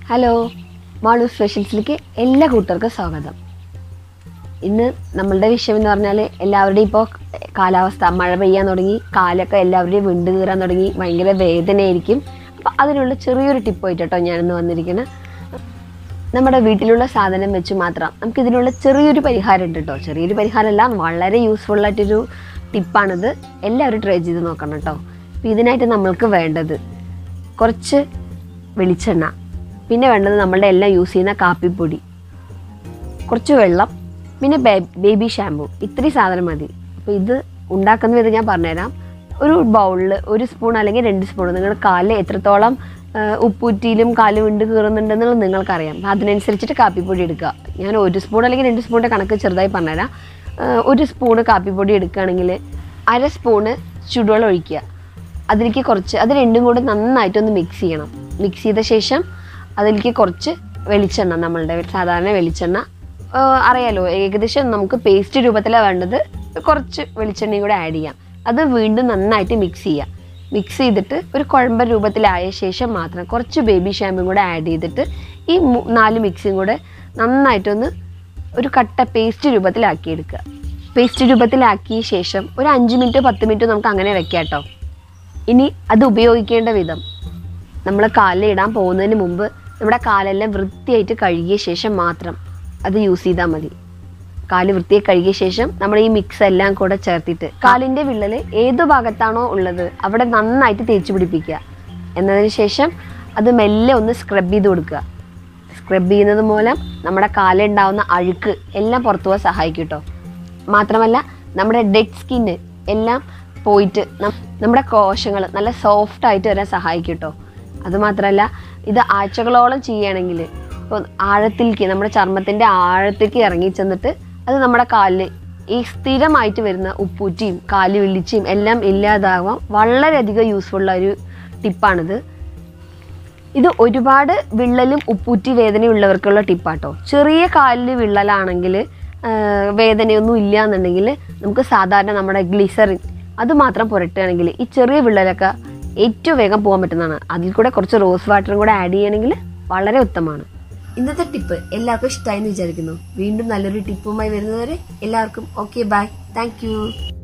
hello Malu സ്പെഷ്യൽസിലേക്ക് എല്ലാ കൂട്ടർക്കും സ്വാഗതം ഇന്ന് നമ്മളുടെ വിഷയം എന്ന് പറഞ്ഞാൽ എല്ലാവരുടെയും ഇപ്പോൾ കാലാവസ്ഥ മഴ പെയ്യാൻ തുടങ്ങി കാലൊക്കെ എല്ലാവരുടെയും വിണ്ട് കീറാൻ തുടങ്ങി ഭയങ്കര വേദനയായിരിക്കും അപ്പോൾ അതിനുള്ള ചെറിയൊരു ടിപ്പ് ആയിട്ട് കേട്ടോ ഞാനിന്ന് വന്നിരിക്കുന്നത് നമ്മുടെ വീട്ടിലുള്ള സാധനം വെച്ച് മാത്രം നമുക്ക് ഇതിനുള്ള ചെറിയൊരു പരിഹാരം ഉണ്ട് കേട്ടോ ചെറിയൊരു പരിഹാരമല്ല വളരെ യൂസ്ഫുൾ ആയിട്ടൊരു ടിപ്പാണിത് എല്ലാവരും ട്രൈ ചെയ്ത് നോക്കണം കേട്ടോ അപ്പോൾ ഇതിനായിട്ട് നമ്മൾക്ക് വേണ്ടത് കുറച്ച് വെളിച്ചെണ്ണ പിന്നെ വേണ്ടത് നമ്മളുടെ എല്ലാം യൂസ് ചെയ്യുന്ന കാപ്പിപ്പൊടി കുറച്ച് വെള്ളം പിന്നെ ബേബി ഷാമ്പു ഇത്രയും സാധനം മതി അപ്പോൾ ഇത് ഉണ്ടാക്കുന്ന വിധം ഞാൻ പറഞ്ഞുതരാം ഒരു ബൗളിൽ ഒരു സ്പൂൺ അല്ലെങ്കിൽ രണ്ട് സ്പൂൺ നിങ്ങളുടെ കാലിൽ എത്രത്തോളം ആ, ഉപ്പൂറ്റിയിലും കാല് വിണ്ട് കീറുന്നുണ്ടെന്നുള്ളത് നിങ്ങൾക്കറിയാം അപ്പം അതിനനുസരിച്ചിട്ട് കാപ്പിപ്പൊടി എടുക്കുക ഞാൻ ഒരു സ്പൂൺ അല്ലെങ്കിൽ രണ്ട് സ്പൂണിൻ്റെ കണക്ക് ചെറുതായി പറഞ്ഞുതരാം ആ, ഒരു സ്പൂണ് കാപ്പിപ്പൊടി എടുക്കുകയാണെങ്കിൽ അര സ്പൂണ് ചുടുവെള്ളം ഒഴിക്കുക അതിലേക്ക് കുറച്ച് അത് രണ്ടും കൂടെ നന്നായിട്ടൊന്ന് മിക്സ് ചെയ്യണം മിക്സ് ചെയ്ത ശേഷം അതിലേക്ക് കുറച്ച് വെളിച്ചെണ്ണ നമ്മളുടെ സാധാരണ വെളിച്ചെണ്ണ ആ, അറിയാലോ ഏകദേശം നമുക്ക് പേസ്റ്റ് രൂപത്തിലാണ് വേണ്ടത് കുറച്ച് വെളിച്ചെണ്ണയും കൂടെ ആഡ് ചെയ്യാം അത് വീണ്ടും നന്നായിട്ട് മിക്സ് ചെയ്യാം മിക്സ് ചെയ്തിട്ട് ഒരു കുഴമ്പ രൂപത്തിലായ ശേഷം മാത്രം കുറച്ച് ബേബി ഷാമ്പും കൂടെ ആഡ് ചെയ്തിട്ട് ഈ മൂ- നാല് മിക്സും കൂടെ നന്നായിട്ടൊന്ന് ഒരു കട്ട പേസ്റ്റ് രൂപത്തിലാക്കി എടുക്കുക പേസ്റ്റ് രൂപത്തിലാക്കിയ ശേഷം ഒരു അഞ്ച് മിനിറ്റ് പത്ത് മിനിറ്റ് നമുക്ക് അങ്ങനെ വെക്കാം കേട്ടോ ഇനി അത് ഉപയോഗിക്കേണ്ട വിധം നമ്മൾ കാലിൽ ഇടാൻ പോകുന്നതിന് മുമ്പ് നമ്മുടെ കാലെല്ലാം വൃത്തിയായിട്ട് കഴുകിയ ശേഷം മാത്രം അത് യൂസ് ചെയ്താൽ മതി കാല് വൃത്തിയായി കഴുകിയ ശേഷം നമ്മൾ ഈ മിക്സ് എല്ലാം കൂടെ ചേർത്തിട്ട് കാലിൻ്റെ വിള്ളൽ ഏത് ഭാഗത്താണോ ഉള്ളത് അവിടെ നന്നായിട്ട് തേച്ച് പിടിപ്പിക്കുക എന്നതിന് ശേഷം അത് മെല്ലെ ഒന്ന് സ്ക്രബ് ചെയ്ത് കൊടുക്കുക സ്ക്രബ് ചെയ്യുന്നത് മൂലം നമ്മുടെ കാലുണ്ടാവുന്ന അഴുക്ക് എല്ലാം പുറത്തു പോകാൻ സഹായിക്കും കേട്ടോ മാത്രമല്ല നമ്മുടെ ഡെഡ് സ്കിന്ന് എല്ലാം പോയിട്ട് നം- നമ്മുടെ കോശങ്ങൾ നല്ല സോഫ്റ്റ് ആയിട്ട് വരാൻ സഹായിക്കും കേട്ടോ അതുമാത്രമല്ല ഇത് ആഴ്ചകളോളം ചെയ്യുകയാണെങ്കിൽ ഇപ്പോൾ ആഴത്തിലേക്ക് നമ്മുടെ ചർമ്മത്തിൻ്റെ ആഴത്തേക്ക് ഇറങ്ങി ചെന്നിട്ട് അത് നമ്മുടെ കാലിൽ ഈ സ്ഥിരമായിട്ട് വരുന്ന ഉപ്പൂറ്റിയും കാല് വിളിച്ചും എല്ലാം ഇല്ലാതാവാൻ വളരെയധികം യൂസ്ഫുള്ള ഒരു ടിപ്പാണിത് ഇത് ഒരുപാട് വിള്ളലും ഉപ്പൂറ്റി വേദനയുള്ളവർക്കുള്ള ടിപ്പാട്ടോ ചെറിയ കാലിൽ വിള്ളലാണെങ്കിൽ വേദനയൊന്നും ഇല്ല എന്നുണ്ടെങ്കിൽ നമുക്ക് സാധാരണ നമ്മുടെ ഗ്ലിസറിൻ അത് മാത്രം പുരട്ടുകയാണെങ്കിൽ ഈ ചെറിയ വിള്ളലൊക്കെ ഏറ്റവും വേഗം പോകാൻ പറ്റുന്നതാണ് അതിൽ കൂടെ കുറച്ച് റോസ് വാട്ടറും കൂടെ ആഡ് ചെയ്യണമെങ്കിൽ വളരെ ഉത്തമമാണ് ഇന്നത്തെ ടിപ്പ് എല്ലാവർക്കും ഇഷ്ടമായി എന്ന് വിചാരിക്കുന്നു വീണ്ടും നല്ലൊരു ടിപ്പുമായി വരുന്നവരെ എല്ലാവർക്കും ഓക്കെ ബൈ താങ്ക്